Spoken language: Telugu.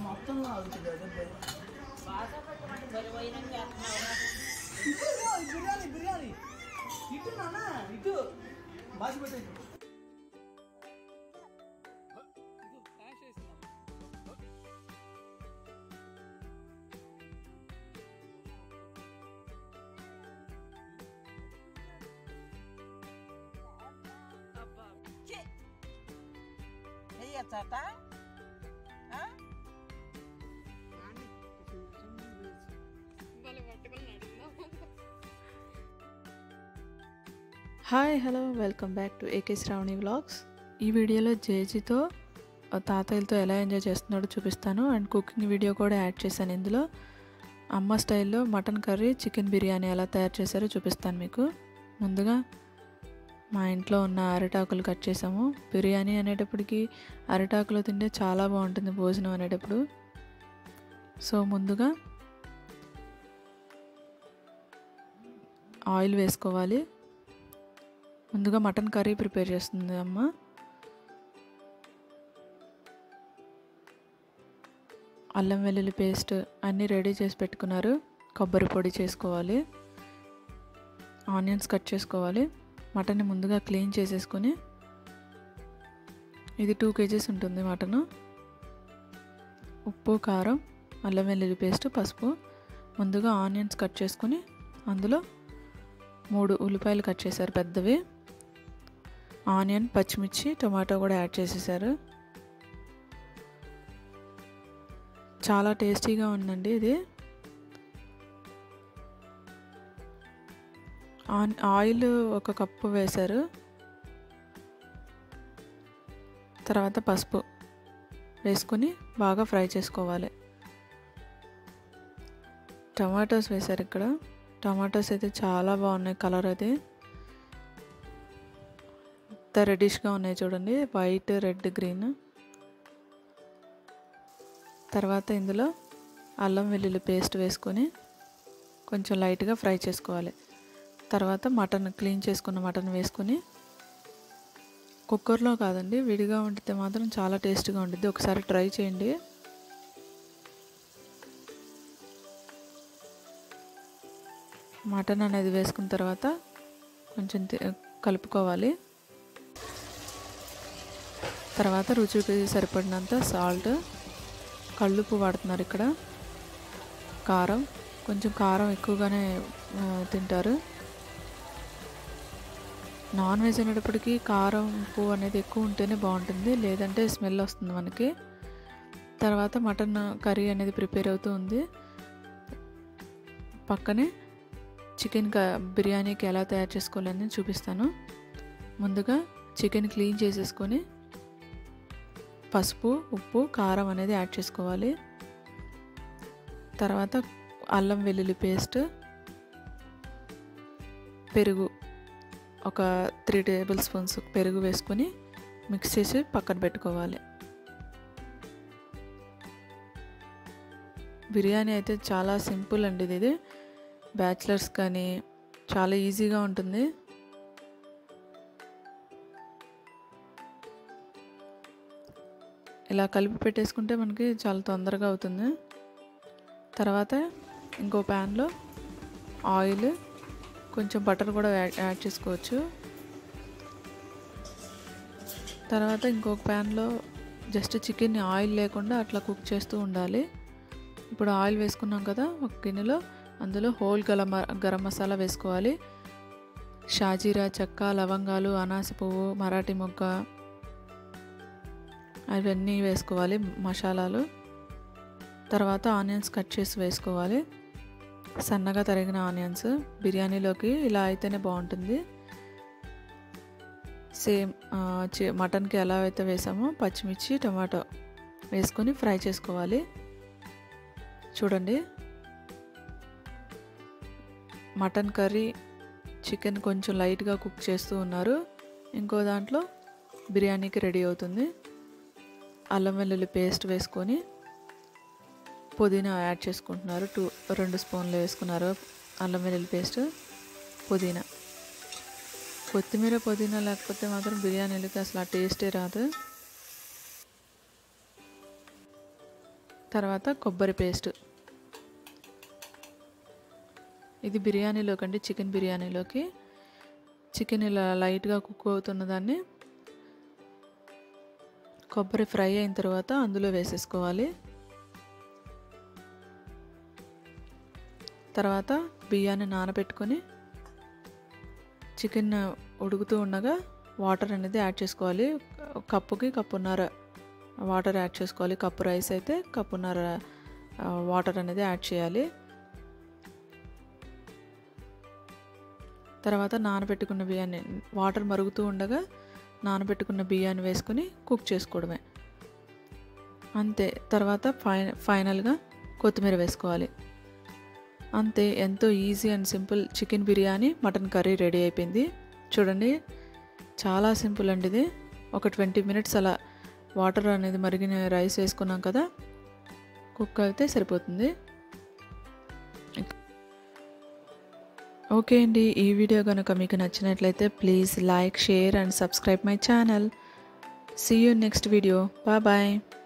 మొత్తం అవుతుంది అదే భయం. బాధ పెట్టమంటే బరి వైరం చేస్తున్నావు ఇప్పుడు కాదు, బిర్యానీ బిర్యానీ ఇటు నాన్న ఇటు బాసి పెట్టేది చెయ్యచ్చట hi hello welcome back to AK Sravani vlogs ఈ వీడియోలో జేజీతో ఆ తాతయ్యలతో ఎలా ఎంజాయ్ చేస్తున్నాడో చూపిస్తాను అండ్ కుకింగ్ వీడియో కూడా యాడ్ చేశాను ఇందులో అమ్మ స్టైల్లో మటన్ కర్రీ చికెన్ బిర్యానీ ఎలా తయారు చేశారో చూపిస్తాను మీకు ముందుగా మా ఇంట్లో ఉన్న అరిటాకులు కట్ చేసాము బిర్యానీ అనేటప్పటికి అరిటాకులు తింటే చాలా బాగుంటుంది భోజనం అనేటప్పుడు సో ముందుగా ఆయిల్ వేసుకోవాలి ముందుగా మటన్ కర్రీ ప్రిపేర్ చేస్తుంది అమ్మ అల్లం వెల్లుల్లి పేస్ట్ అన్నీ రెడీ చేసి పెట్టుకున్నారు కొబ్బరి పొడి చేసుకోవాలి ఆనియన్స్ కట్ చేసుకోవాలి మటన్ని ముందుగా క్లీన్ చేసేసుకొని ఇది టూ కేజీస్ ఉంటుంది మటను ఉప్పు కారం అల్లం వెల్లుల్లి పేస్ట్ పసుపు ముందుగా ఆనియన్స్ కట్ చేసుకొని అందులో మూడు ఉల్లిపాయలు కట్ చేశారు పెద్దవి ఆనియన్ పచ్చిమిర్చి టొమాటో కూడా యాడ్ చేసేసారు చాలా టేస్టీగా ఉందండి ఇది ఆన్- ఆయిల్ ఒక కప్పు వేశారు తర్వాత పసుపు వేసుకొని బాగా ఫ్రై చేసుకోవాలి టమాటోస్ వేశారు ఇక్కడ టమాటోస్ అయితే చాలా బాగున్నాయి కలర్ అది ఎంత రెడిష్గా ఉన్నాయి చూడండి వైట్ రెడ్ గ్రీన్ తర్వాత ఇందులో అల్లం వెల్లుల్లి పేస్ట్ వేసుకొని కొంచెం లైట్గా ఫ్రై చేసుకోవాలి తర్వాత మటన్ క్లీన్ చేసుకున్న మటన్ వేసుకొని కుక్కర్లో కాదండి విడిగా వండితే మాత్రం చాలా టేస్ట్గా ఉంటుంది ఒకసారి ట్రై చేయండి మటన్ అనేది వేసుకున్న తర్వాత కొంచెం తి- కలుపుకోవాలి తర్వాత రుచికి సరిపడినంత సాల్ట్ కళ్ళుప్పు వాడుతున్నారు ఇక్కడ కారం కొంచెం కారం ఎక్కువగానే ఆ, తింటారు నాన్ వెజ్ అనేటప్పటికీ కారం ఉప్పు అనేది ఎక్కువ ఉంటేనే బాగుంటుంది లేదంటే స్మెల్ వస్తుంది మనకి తర్వాత మటన్ కర్రీ అనేది ప్రిపేర్ అవుతూ ఉంది పక్కనే చికెన్ క బిర్యానీకి ఎలా తయారు చేసుకోవాలని చూపిస్తాను ముందుగా చికెన్ క్లీన్ చేసేసుకొని పసుపు ఉప్పు కారం అనేది యాడ్ చేసుకోవాలి తర్వాత అల్లం వెల్లుల్లి పేస్ట్ పెరుగు ఒక త్రీ టేబుల్ స్పూన్స్ పెరుగు వేసుకొని మిక్స్ చేసి పక్కన పెట్టుకోవాలి బిర్యానీ అయితే చాలా సింపుల్ అండి ఇది బ్యాచిలర్స్ కానీ చాలా ఈజీగా ఉంటుంది ఇలా కలిపి పెట్టేసుకుంటే మనకి చాలా తొందరగా అవుతుంది తర్వాత ఇంకో ప్యాన్లో ఆయిల్ కొంచెం బటర్ కూడా యాడ్ యాడ్ చేసుకోవచ్చు తర్వాత ఇంకొక ప్యాన్లో జస్ట్ చికెన్ని ఆయిల్ లేకుండా అట్లా కుక్ చేస్తూ ఉండాలి ఇప్పుడు ఆయిల్ వేసుకున్నాం కదా ఒక గిన్నెలో అందులో హోల్ గరం గరం మసాలా వేసుకోవాలి షాజీరా చెక్క లవంగాలు అనాస పువ్వు మరాఠీ మొగ్గ అవన్నీ వేసుకోవాలి మసాలాలు తర్వాత ఆనియన్స్ కట్ చేసి వేసుకోవాలి సన్నగా తరిగిన ఆనియన్స్ బిర్యానీలోకి ఇలా అయితేనే బాగుంటుంది సేమ్ ఆ, చి- మటన్కి ఎలా అయితే వేసామో పచ్చిమిర్చి టమాటో వేసుకొని ఫ్రై చేసుకోవాలి చూడండి మటన్ కర్రీ చికెన్ కొంచెం లైట్గా కుక్ చేస్తూ ఉన్నారు ఇంకో దాంట్లో బిర్యానీకి రెడీ అవుతుంది అల్లం వెల్లుల్లి పేస్ట్ వేసుకొని పుదీనా యాడ్ చేసుకుంటున్నారు టూ రెండు స్పూన్లు వేసుకున్నారు అల్లం వెల్లుల్లి పేస్ట్ పుదీనా కొత్తిమీర పుదీనా లేకపోతే మాత్రం బిర్యానీలకి అసలు ఆ టేస్టే రాదు తర్వాత కొబ్బరి పేస్ట్ ఇది బిర్యానీలోకి అండి చికెన్ బిర్యానీలోకి చికెన్ ఇలా లైట్గా కుక్ అవుతున్న దాన్ని కొబ్బరి ఫ్రై అయిన తర్వాత అందులో వేసేసుకోవాలి తర్వాత బియ్యాన్ని నానబెట్టుకొని చికెన్ ఉడుకుతూ ఉండగా వాటర్ అనేది యాడ్ చేసుకోవాలి కప్పుకి కప్పున్నర వాటర్ యాడ్ చేసుకోవాలి కప్పు రైస్ అయితే కప్పున్నర వాటర్ అనేది యాడ్ చేయాలి తర్వాత నానబెట్టుకున్న బియ్యాన్ని వాటర్ మరుగుతూ ఉండగా నానబెట్టుకున్న బియ్యాన్ని వేసుకొని కుక్ చేసుకోవడమే అంతే తర్వాత ఫై ఫైనల్గా కొత్తిమీర వేసుకోవాలి అంతే ఎంతో easy and simple chicken biryani mutton curry ready అయిపోయింది చూడండి చాలా సింపుల్ అండి ఇది ఒక ట్వంటీ మినిట్స్ అలా వాటర్ అనేది మరిగిన రైస్ వేసుకున్నాం కదా కుక్ అయితే సరిపోతుంది ఓకే అండి ఈ వీడియో కనుక మీకు నచ్చినట్లయితే please like share and subscribe my channel see you next video bye bye